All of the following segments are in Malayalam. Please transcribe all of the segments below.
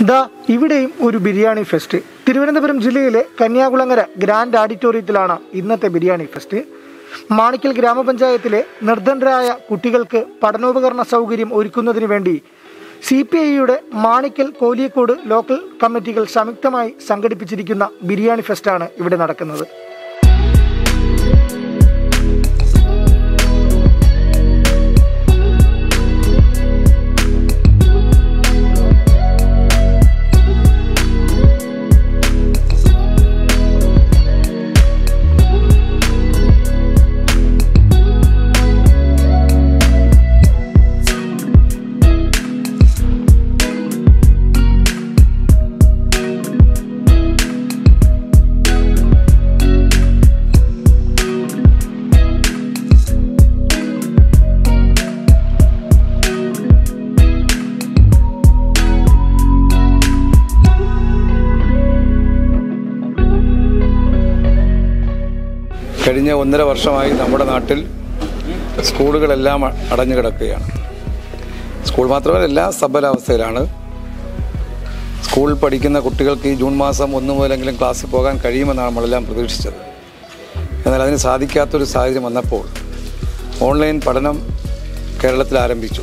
ദാ ഇവിടെയും ഒരു ബിരിയാണി ഫെസ്റ്റ് തിരുവനന്തപുരം ജില്ലയിലെ കന്യാകുളങ്ങര ഗ്രാൻഡ് ഓഡിറ്റോറിയത്തിലാണ് ഇന്നത്തെ ബിരിയാണി ഫെസ്റ്റ് മാണിക്കൽ ഗ്രാമപഞ്ചായത്തിലെ നിർധനരായ കുട്ടികൾക്ക് പഠനോപകരണ സൗകര്യം ഒരുക്കുന്നതിന് വേണ്ടി സി പി ഐയുടെ മാണിക്കൽ കോലിയക്കോട് ലോക്കൽ കമ്മിറ്റികൾ സംയുക്തമായി സംഘടിപ്പിച്ചിരിക്കുന്ന ബിരിയാണി ഫെസ്റ്റാണ് ഇവിടെ നടക്കുന്നത് കഴിഞ്ഞ ഒന്നര വർഷമായി നമ്മുടെ നാട്ടിൽ സ്കൂളുകളെല്ലാം അ- അടഞ്ഞു കിടക്കുകയാണ് സ്കൂൾ മാത്രമല്ല എല്ലാം സബലാവസ്ഥയിലാണ് സ്കൂളിൽ പഠിക്കുന്ന കുട്ടികൾക്ക് ഈ ജൂൺ മാസം ഒന്ന് മുതലെങ്കിലും ക്ലാസ്സിൽ പോകാൻ കഴിയുമെന്നാണ് നമ്മളെല്ലാം പ്രതീക്ഷിച്ചത് എന്നാൽ അതിന് സാധിക്കാത്തൊരു സാഹചര്യം വന്നപ്പോൾ ഓൺലൈൻ പഠനം കേരളത്തിൽ ആരംഭിച്ചു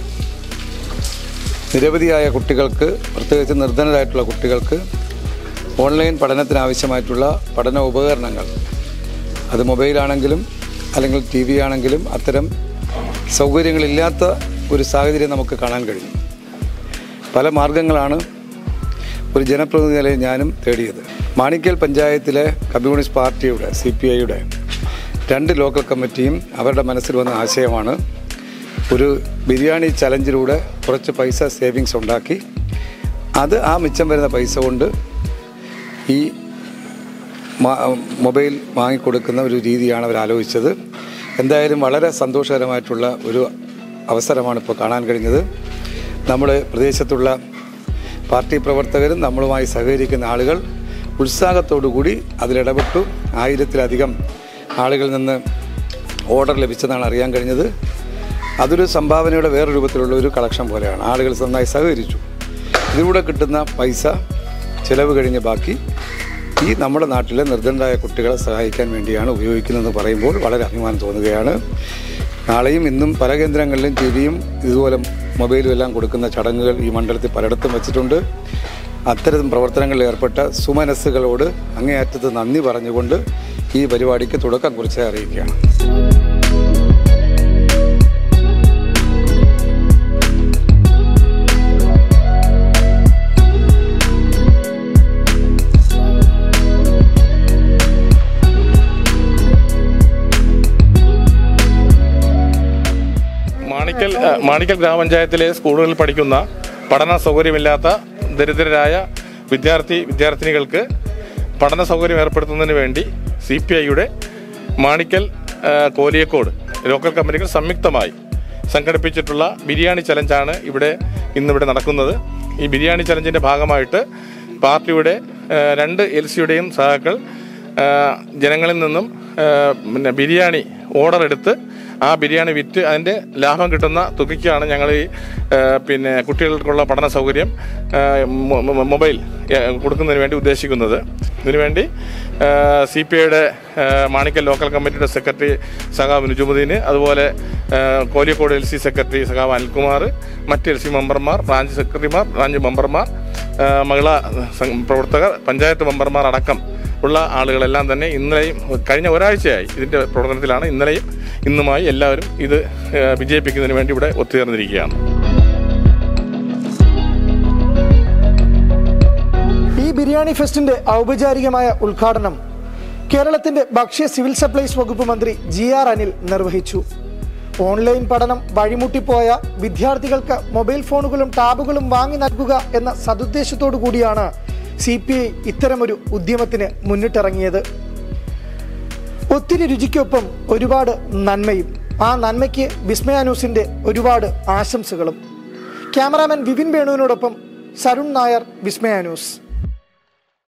നിരവധിയായ കുട്ടികൾക്ക് പ്രത്യേകിച്ച് നിർധനരായിട്ടുള്ള കുട്ടികൾക്ക് ഓൺലൈൻ പഠനത്തിനാവശ്യമായിട്ടുള്ള പഠന ഉപകരണങ്ങൾ അത് മൊബൈലാണെങ്കിലും അല്ലെങ്കിൽ ടി വി ആണെങ്കിലും അത്തരം സൗകര്യങ്ങളില്ലാത്ത ഒരു സാഹചര്യം നമുക്ക് കാണാൻ കഴിഞ്ഞു പല മാർഗങ്ങളാണ് ഒരു ജനപ്രതിനിധി നിലയിൽ ഞാനും തേടിയത് മാണിക്കൽ പഞ്ചായത്തിലെ കമ്മ്യൂണിസ്റ്റ് പാർട്ടിയുടെ സി പി ഐയുടെ രണ്ട് ലോക്കൽ കമ്മിറ്റിയും അവരുടെ മനസ്സിൽ വന്ന ആശയമാണ് ഒരു ബിരിയാണി ചലഞ്ചിലൂടെ കുറച്ച് പൈസ സേവിങ്സ് ഉണ്ടാക്കി അത് ആ മിച്ചം വരുന്ന പൈസ കൊണ്ട് ഈ മ- മൊബൈൽ വാങ്ങിക്കൊടുക്കുന്ന ഒരു രീതിയാണ് അവർ ആലോചിച്ചത് എന്തായാലും വളരെ സന്തോഷകരമായിട്ടുള്ള ഒരു അവസരമാണ് ഇപ്പോൾ കാണാൻ കഴിഞ്ഞത് നമ്മുടെ പ്രദേശത്തുള്ള പാർട്ടി പ്രവർത്തകരും നമ്മളുമായി സഹകരിക്കുന്ന ആളുകൾ ഉത്സാഹത്തോടു കൂടി അതിലിടപെട്ടു ആയിരത്തിലധികം ആളുകളിൽ നിന്ന് ഓർഡർ ലഭിച്ചതാണ് അറിയാൻ കഴിഞ്ഞത് അതൊരു സംഭാവനയുടെ വേറെ രൂപത്തിലുള്ള ഒരു കളക്ഷൻ പോലെയാണ് ആളുകൾ നന്നായി സഹകരിച്ചു ഇതിലൂടെ കിട്ടുന്ന പൈസ ചിലവ് കഴിഞ്ഞ് ബാക്കി ഈ നമ്മുടെ നാട്ടിലെ നിർദ്ധനരായ കുട്ടികളെ സഹായിക്കാൻ വേണ്ടിയാണ് ഉപയോഗിക്കുന്നതെന്ന് പറയുമ്പോൾ വളരെ അഭിമാനം തോന്നുകയാണ് നാളെയും ഇന്നും പല കേന്ദ്രങ്ങളിലും ടി വിയും ഇതുപോലെ മൊബൈലും എല്ലാം കൊടുക്കുന്ന ചടങ്ങുകൾ ഈ മണ്ഡലത്തിൽ പലയിടത്തും വച്ചിട്ടുണ്ട് അത്തരം പ്രവർത്തനങ്ങളിൽ ഏർപ്പെട്ട സുമനസ്സുകളോട് അങ്ങേയറ്റത്ത് നന്ദി പറഞ്ഞുകൊണ്ട് ഈ പരിപാടിക്ക് തുടക്കം കുറിച്ച് അറിയിക്കുകയാണ് മാണിക്കൽ ആ, മാണിക്കൽ ഗ്രാമപഞ്ചായത്തിലെ സ്കൂളുകളിൽ പഠിക്കുന്ന പഠന സൗകര്യമില്ലാത്ത ദരിദ്രരായ വിദ്യാർത്ഥി വിദ്യാർത്ഥിനികൾക്ക് പഠന സൗകര്യം ഏർപ്പെടുത്തുന്നതിന് വേണ്ടി സി പി ഐയുടെ മാണിക്കൽ ആ, കോലിയക്കോട് ലോക്കൽ കമ്പനികൾ സംയുക്തമായി സംഘടിപ്പിച്ചിട്ടുള്ള ബിരിയാണി ചലഞ്ചാണ് ഇവിടെ ഇന്നിവിടെ നടക്കുന്നത് ഈ ബിരിയാണി ചലഞ്ചിൻ്റെ ഭാഗമായിട്ട് പാർട്ടിയുടെ ആ, രണ്ട് എൽ സിയുടെയും സഹാക്കൾ ആ, ജനങ്ങളിൽ നിന്നും ആ, പിന്നെ ബിരിയാണി ഓർഡർ എടുത്ത് ആ ബിരിയാണി വിറ്റ് അതിൻ്റെ ലാഭം കിട്ടുന്ന തുകയ്ക്കാണ് ഞങ്ങൾ ഈ ആ, പിന്നെ കുട്ടികൾക്കുള്ള പഠന സൗകര്യം ആ, മൊ- മൊ- മൊബൈൽ ആ, കൊടുക്കുന്നതിന് വേണ്ടി ഉദ്ദേശിക്കുന്നത് ഇതിനുവേണ്ടി സി പി ഐയുടെ മാണിക്കൽ ലോക്കൽ കമ്മിറ്റിയുടെ സെക്രട്ടറി സഖാവ് നുജുമുദ്ദീന് അതുപോലെ ആ, കോലിയക്കോട് എൽ സി സെക്രട്ടറി സഖാവ് അനിൽകുമാർ മറ്റ് എൽ സി മെമ്പർമാർ ബ്രാഞ്ച് സെക്രട്ടറിമാർ ബ്രാഞ്ച് മെമ്പർമാർ ആ, മഹിളാ സം- പ്രവർത്തകർ പഞ്ചായത്ത് മെമ്പർമാർ അടക്കം ഉള്ള ആളുകളെല്ലാം തന്നെ ഇന്നലെയും കഴിഞ്ഞ ഒരാഴ്ചയായി ഇതിൻ്റെ പ്രവർത്തനത്തിലാണ് ഇന്നലെയും ഇന്നുമായി എല്ലാവരും ഇത് ആ, വിജയിപ്പിക്കുന്നതിന് വേണ്ടി ഇവിടെ ഒത്തുചേർന്നിരിക്കുകയാണ് ഈ ബിരിയാണി ഫെസ്റ്റിന്റെ ഔപചാരികമായ ഉദ്ഘാടനം കേരളത്തിന്റെ ഭക്ഷ്യ സിവിൽ സപ്ലൈസ് വകുപ്പ് മന്ത്രി ജി ആർ അനിൽ നിർവഹിച്ചു ഓൺലൈൻ പഠനം വഴിമുട്ടിപ്പോയ വിദ്യാർത്ഥികൾക്ക് മൊബൈൽ ഫോണുകളും ടാബുകളും വാങ്ങി നൽകുക എന്ന സതുദ്ദേശത്തോടു കൂടിയാണ് സി പി ഐ ഇത്തരമൊരു ഉദ്യമത്തിന് മുന്നിട്ടിറങ്ങിയത് ഒത്തിരി രുചിക്കൊപ്പം ഒരുപാട് നന്മയും ആ നന്മയ്ക്ക് വിസ്മയ ന്യൂസിന്റെ ഒരുപാട് ആശംസകളും ക്യാമറാമാൻ വിപിൻ വേണുവിനോടൊപ്പം സരുൺ നായർ വിസ്മയ ന്യൂസ്